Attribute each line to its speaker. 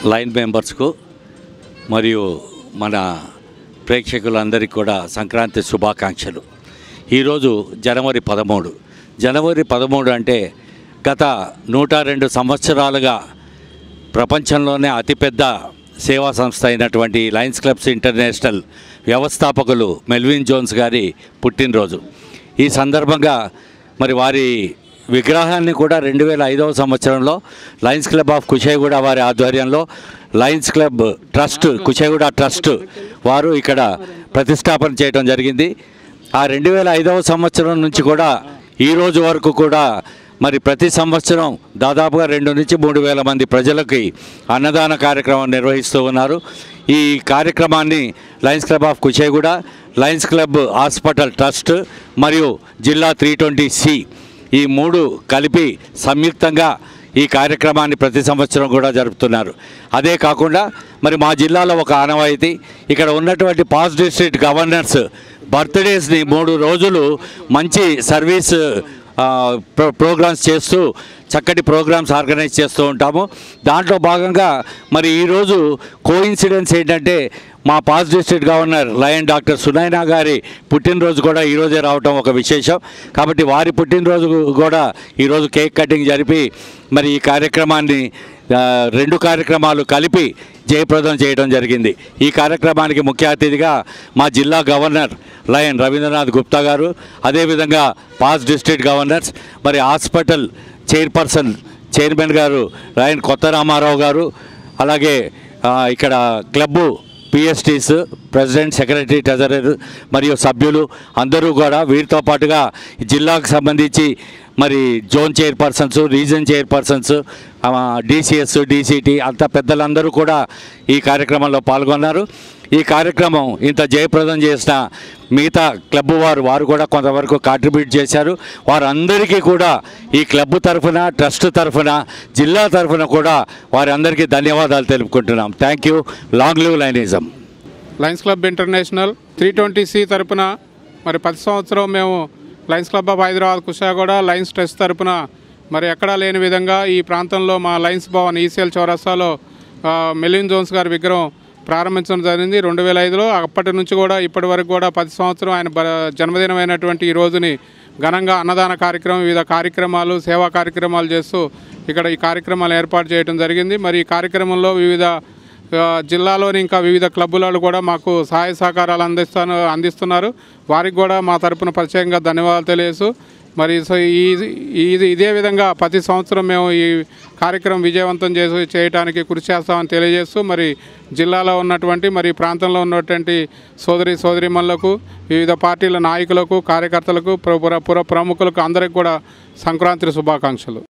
Speaker 1: line మెంబర్స్కు మరియు మన ప్రేక్షకులందరికీ కూడా సంక్రాంతి శుభాకాంక్షలు ఈరోజు జనవరి పదమూడు జనవరి పదమూడు అంటే గత నూట రెండు సంవత్సరాలుగా ప్రపంచంలోనే అతిపెద్ద సేవా సంస్థ అయినటువంటి లయన్స్ క్లబ్స్ ఇంటర్నేషనల్ వ్యవస్థాపకులు మెల్విన్ జోన్స్ గారి పుట్టినరోజు ఈ సందర్భంగా మరి వారి విగ్రహాన్ని కూడా రెండు వేల ఐదవ సంవత్సరంలో లయన్స్ క్లబ్ ఆఫ్ కుషేగూడ వారి ఆధ్వర్యంలో Lions Club Trust Kushaiguda trust వారు ఇక్కడ ప్రతిష్టాపన చేయడం జరిగింది ఆ రెండు వేల ఐదవ సంవత్సరం నుంచి కూడా ఈ రోజు వరకు కూడా మరి ప్రతి సంవత్సరం దాదాపుగా రెండు నుంచి మూడు వేల మంది ప్రజలకి అన్నదాన కార్యక్రమం నిర్వహిస్తూ ఉన్నారు ఈ కార్యక్రమాన్ని Lions Club of Kushaiguda Lions Club hospital trust మరియు జిల్లా త్రీ ట్వంటీ సి ఈ మూడు కలిపి సంయుక్తంగా ఈ కార్యక్రమాన్ని ప్రతి సంవత్సరం కూడా జరుపుతున్నారు అదే కాకుండా మరి మా జిల్లాలో ఒక ఆనవాయితీ ఇక్కడ ఉన్నటువంటి పాస్ డిస్ట్రిక్ట్ గవర్నర్స్ బర్త్డేస్ని మూడు రోజులు మంచి సర్వీస్ ఆ, ప్రో ప్రోగ్రామ్స్ చేస్తూ చక్కటి ప్రోగ్రామ్స్ ఆర్గనైజ్ చేస్తూ ఉంటాము దాంట్లో భాగంగా మరి ఈరోజు కోఇన్సిడెన్స్ ఏంటంటే మా past district governor lion doctor Sunaina గారి పుట్టినరోజు కూడా ఈరోజే రావటం ఒక విశేషం కాబట్టి వారి పుట్టినరోజు కూడా ఈరోజు కేక్ కటింగ్ జరిపి మరి ఈ కార్యక్రమాన్ని ఆ, రెండు కార్యక్రమాలు కలిపి జయప్రదం చేయడం జరిగింది ఈ కార్యక్రమానికి ముఖ్య అతిథిగా మా జిల్లా గవర్నర్ లయన్ రవీంద్రనాథ్ గుప్తా గారు అదేవిధంగా పాస్ డిస్ట్రిక్ట్ గవర్నర్స్ మరి హాస్పిటల్ చైర్పర్సన్ చైర్మన్ గారు లయన్ కొత్త రామారావు గారు అలాగే ఆ, ఇక్కడ club PSTs president secretary treasurer మరియు సభ్యులు అందరూ కూడా వీరితో పాటుగా జిల్లాకు సంబంధించి మరి zone chairpersons region chairpersons DCs DCT అంత పెద్దలందరూ కూడా ఈ కార్యక్రమంలో పాల్గొన్నారు ఈ కార్యక్రమం ఇంత జయప్రదం చేసిన మిగతా క్లబ్ వారు వారు కూడా కొంతవరకు కాంట్రిబ్యూట్ చేశారు వారందరికీ కూడా ఈ క్లబ్ తరఫున ట్రస్ట్ తరఫున జిల్లా తరఫున కూడా వారందరికీ ధన్యవాదాలు తెలుపుకుంటున్నాం thank you long live lionism
Speaker 2: Lions Club International three twenty C తరపున మరి ప్రతి సంవత్సరం మేము Lions Club of Hyderabad Kushaiguda Lions Trust తరపున మరి ఎక్కడా లేని విధంగా ఈ ప్రాంతంలో మా లయన్స్ భవన్ ఈసీఎల్ చౌరస్తాలో ఆ, మెలిన్ జోన్స్ గారి విగ్రహం ప్రారంభించడం జరిగింది రెండు వేల ఐదులో అప్పటి నుంచి కూడా ఇప్పటి వరకు కూడా ప్రతి సంవత్సరం ఆయన బ- జన్మదినమైనటువంటి ఈ రోజుని ఘనంగా అన్నదాన కార్యక్రమం వివిధ కార్యక్రమాలు సేవా కార్యక్రమాలు చేస్తూ ఇక్కడ ఈ కార్యక్రమాలు ఏర్పాటు చేయడం జరిగింది మరి ఈ కార్యక్రమంలో వివిధ ఆ, జిల్లాలోని ఇంకా వివిధ క్లబ్బులలో కూడా మాకు సహాయ సహకారాలు అందిస్తాను అందిస్తున్నారు వారికి కూడా మా తరపున ప్రత్యేకంగా ధన్యవాదాలు తెలియజేస్తూ మరి సో ఈ ఇది ఇదే విధంగా ప్రతి సంవత్సరం మేము ఈ కార్యక్రమం విజయవంతం చేసి చేయడానికి కృషి చేస్తామని తెలియజేస్తూ మరి జిల్లాలో ఉన్నటువంటి మరి ఈ ప్రాంతంలో ఉన్నటువంటి సోదరి సోదరిమణులకు వివిధ పార్టీల నాయకులకు కార్యకర్తలకు పుర పుర ప్రముఖులకు అందరికి కూడా సంక్రాంతి శుభాకాంక్షలు